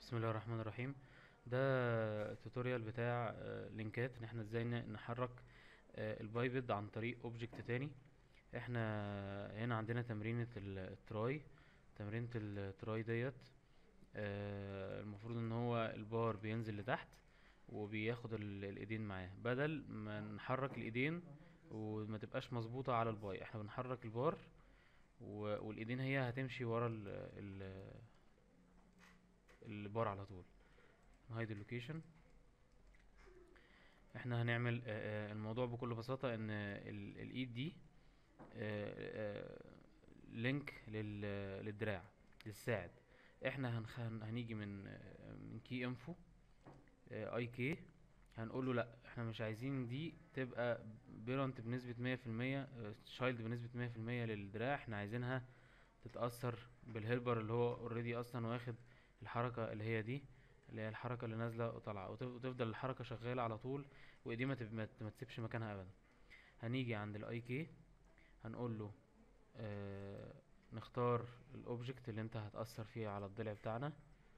بسم الله الرحمن الرحيم ده توتوريال بتاع آه، لينكات ان احنا ازاي ن- نحرك آه، البايبد عن طريق اوبجكت تاني احنا هنا عندنا تمرينة ال- التراي تمرينة التراي ديت آه، المفروض ان هو البار بينزل لتحت وبياخد ال- الايدين معاه بدل ما نحرك الايدين وما تبقاش مظبوطة على الباي احنا بنحرك البار و- والايدين هي هتمشي ورا ال ال البار على طول هايد اللوكيشن احنا هنعمل آه، آه، الموضوع بكل بساطة ان ال- الايد دي لينك للدراع للساعد احنا هنخ... هن- هنيجي من آه، من كي انفو اي كي هنقول له لا احنا مش عايزين دي تبقى بيرنت بنسبة مية في المية شايلد بنسبة مية في المية للدراع احنا عايزينها تتأثر بالهيلبر اللي هو اوريدي اصلا واخد الحركة اللي هي دي اللي هي الحركة اللي نازلة وطالعة وتف- وتفضل الحركة شغالة على طول وايديه ما تب- ما ت- ما تسيبش مكانها ابدا هنيجي عند الاي كي هنقول له آه نختار الاوبجكت اللي انت هتأثر فيه على الضلع بتاعنا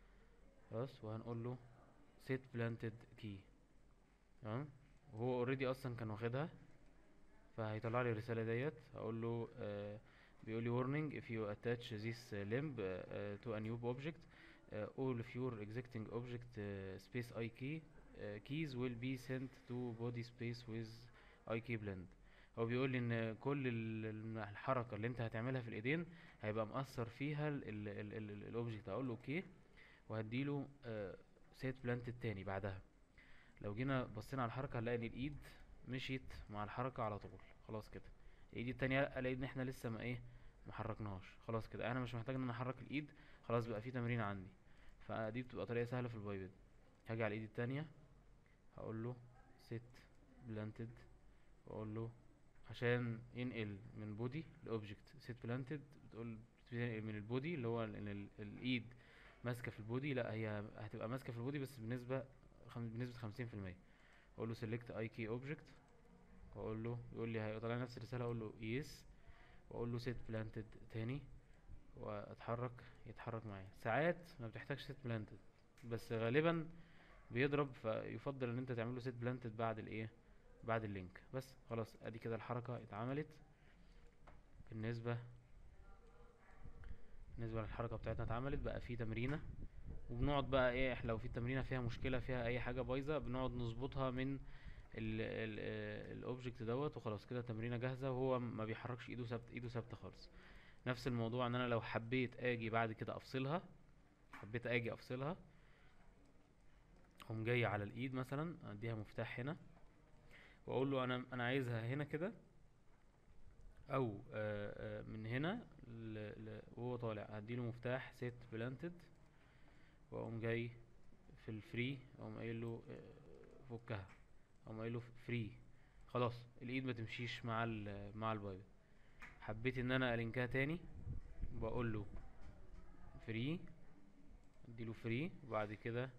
بس وهنقول له set planted key تمام وهو اوريدي اصلا كان واخدها فهيطلع لي الرسالة ديت هقول له آه بيقول لي warning if you attach this uh, limb uh, uh, to a new object uh, all of your existing object uh, space i key uh, keys will be sent to body space with i key blend هو بيقول لي ان كل ال- ال- الحركة اللي انت هتعملها في الايدين هيبقى مأثر فيها الاوبجكت اقول له اوكي وهديله سيت بلانت التاني بعدها لو جينا بصينا على الحركة هنلاقي ان الايد مشيت مع الحركة على طول خلاص كده الايد التانية لأ، الاقي ان احنا لسه ما ايه ما حركناهاش خلاص كده انا مش محتاج ان انا احرك الايد خلاص بقى في تمرين عندي فدي بتبقى طريقة سهلة في البايبد هاجي على الايد التانية هقول له set planted واقول له عشان ينقل من بودي لاوبجكت set planted بتقول بتنقل من البودي اللي هو ان ال- الايد ماسكة في البودي لا هي هتبقى ماسكة في البودي بس بنسبة خم... بنسبة خمسين في المية اقول له select اي كي اوبجكت واقول له يقول لي هيطلع لي نفس الرسالة اقول له yes واقول له set planted تاني واتحرك يتحرك معايا ساعات ما بتحتاجش set planted بس غالبا بيضرب فيفضل ان انت تعمل له set planted بعد الايه بعد اللينك بس خلاص ادي كده الحركة اتعملت بالنسبة بالنسبة للحركة بتاعتنا اتعملت بقى في تمرينة وبنقعد بقى ايه احنا لو في التمرينة فيها مشكلة فيها اي حاجة بايظة بنقعد نظبطها من الاوبجكت دوت وخلاص كده التمرينة جاهزة وهو ما بيحركش ايده ثابت ايده ثابتة خالص نفس الموضوع ان انا لو حبيت اجي بعد كده افصلها حبيت اجي افصلها اقوم جاي على الايد مثلا اديها مفتاح هنا واقول له انا انا عايزها هنا كده او آه، آه، من هنا ل... ل... وهو طالع هديله مفتاح سيت بلانتد واقوم جاي في الفري اقوم قايل له آه، فكها اقوم قايل له فري خلاص الايد ما تمشيش مع ال... مع البايبل حبيت ان انا الينكها تاني بقول له فري اديله فري وبعد كده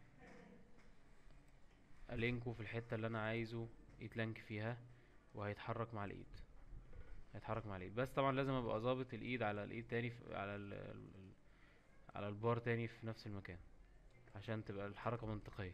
الينكه في الحتة اللي انا عايزه يتلانك فيها وهيتحرك مع الايد هيتحرك مع الايد بس طبعا لازم ابقى ظابط الايد على الايد تاني في على ال ال- على البار تاني في نفس المكان عشان تبقى الحركة منطقية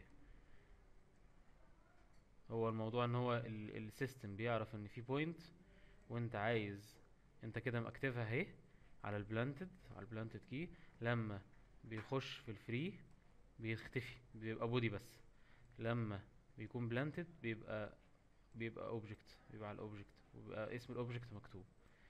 هو الموضوع ان هو السيستم بيعرف ان في بوينت وانت عايز انت كده مأكتفها اهي على البلانتد على البلانتد كي لما بيخش في الفري بيختفي بيبقى بودي بس لما بيكون بلانتد بيبقى بيبقى اوبجكت بيبقى على الاوبجكت وبيبقى اسم الاوبجكت مكتوب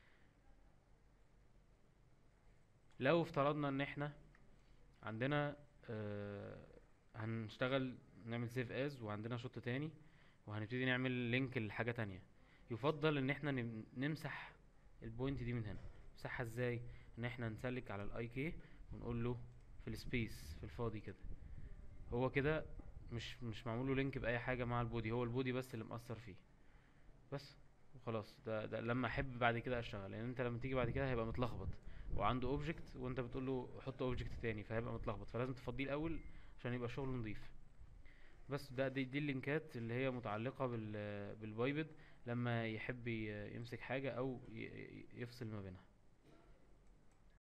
لو افترضنا ان احنا عندنا آه هنشتغل نعمل سيف از وعندنا شوط تاني وهنبتدي نعمل لينك لحاجة تانية يفضل ان احنا نم- نمسح البوينت دي من هنا نمسحها ازاي ان احنا نسلك على الاي كي ونقول له في السبيس في الفاضي كده هو كده مش مش معمول له لينك باي حاجه مع البودي هو البودي بس اللي مأثر فيه بس وخلاص ده ده لما احب بعد كده اشتغل لان انت لما تيجي بعد كده هيبقى متلخبط وعنده اوبجكت وانت بتقول له حط اوبجكت تاني فهيبقى متلخبط فلازم تفضيه الاول عشان يبقى شغله نضيف بس ده دي, دي اللينكات اللي هي متعلقه بال بالبايبد لما يحب ي- يمسك حاجه او ي- ي- يفصل ما بينها